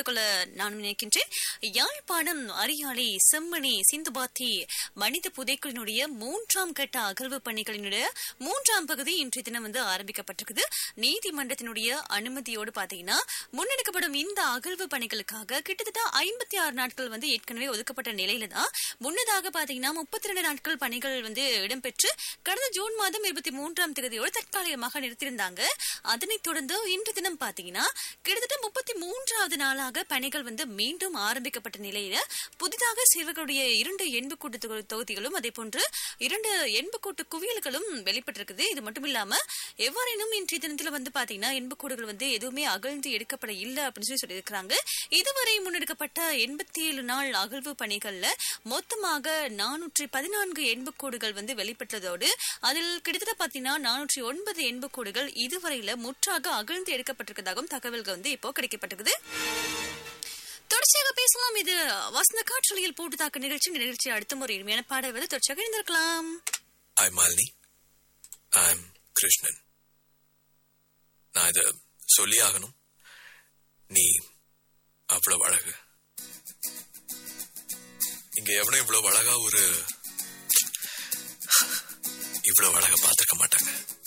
கொள்ள நான் நினைக்கின்றேன் யாழ்ப்பாணம் அரியாலை செம்மணி சிந்துபாத்தி மனித புதைக்குழினுடைய மூன்றாம் கட்ட அகழ்வு பணிகளினுடைய மூன்றாம் பகுதி இன்றைய தினம் வந்து ஆரம்பிக்கப்பட்டிருக்குது நீதிமன்றத்தினுடைய அனுமதியோடு பாத்தீங்கன்னா முன்னெடுக்கப்படும் இந்த அகழ்வு பணிகளுக்காக கிட்டத்தட்ட ஐம்பத்தி ஆறு நாட்கள் வந்து ஏற்கனவே ஒதுக்கப்பட்ட நிலையில தான் முன்னதாக பாத்தீங்கன்னா முப்பத்தி ரெண்டு நாட்கள் பணிகள் வந்து இடம்பெற்று கடந்த ஜூன் மாதம் இருபத்தி மூன்றாம் தேதியோடு தற்காலிகமாக நிறுத்தியிருந்தாங்க அதனைத் தொடர்ந்து இன்று தினம் பாத்தீங்கன்னா கிட்டத்தட்ட முப்பத்தி மூன்றாவது நாளாக பணிகள் வந்து மீண்டும் ஆரம்பிக்கப்பட்ட நிலையில புதிதாக சிறுவர்களுடைய இரண்டு எண்புக்கூட்டு தொகு- தொகுதிகளும் அதே போன்று இரண்டு எண்புக்கூட்டு குவியல்களும் வெளிப்பட்டிருக்குது இது மட்டும் இல்லாம எவ்வாறேனும் இன்றைய தினத்துல வந்து பாத்தீங்கன்னா எண்புக்கூடுகள் வந்து எதுவுமே அகழ்ந்து எடுக்கப்பட இல்லை அப்படின்னு சொல்லி சொல்லியிருக்கிறாங்க இதுவரை முன்னெடுக்கப்பட்ட எண்பத்தி ஏழு நாள் அகழ்வு பணிகள்ல மொத்தமாக நானூற்றி பதினான்கு எண்புக்கூடுகள் வந்து வெளிப்பட்டதோடு அதில் கிட்டத்தட்ட பாத்தீங்கன்னா நானூற்றி ஒன்பது எண்புக்கூடுகள் இதுவரையில முற்றாக அகழ்ந்து எடுக்கப்பட்டிருக்கதாகவும் தகவல்கள் வந்து இப்போ கிடைக்கப்பட்டிருக்குது தொடர்ச்சியாக பேசலாம் இது வசந்த காற்றொலியில் போட்டு தாக்க நிகழ்ச்சி இந்த நிகழ்ச்சி அடுத்த முறை இனிமையான பாடல் வந்து தொடர்ச்சியாக இணைந்திருக்கலாம் ஐ மாலினி ஐம் கிருஷ்ணன் நான் இத சொல்லி ஆகணும் நீ அவ்வளவு அழகு இங்க எவனும் இவ்வளவு அழகா ஒரு இவ்வளவு அழகா பார்த்திருக்க மாட்டாங்க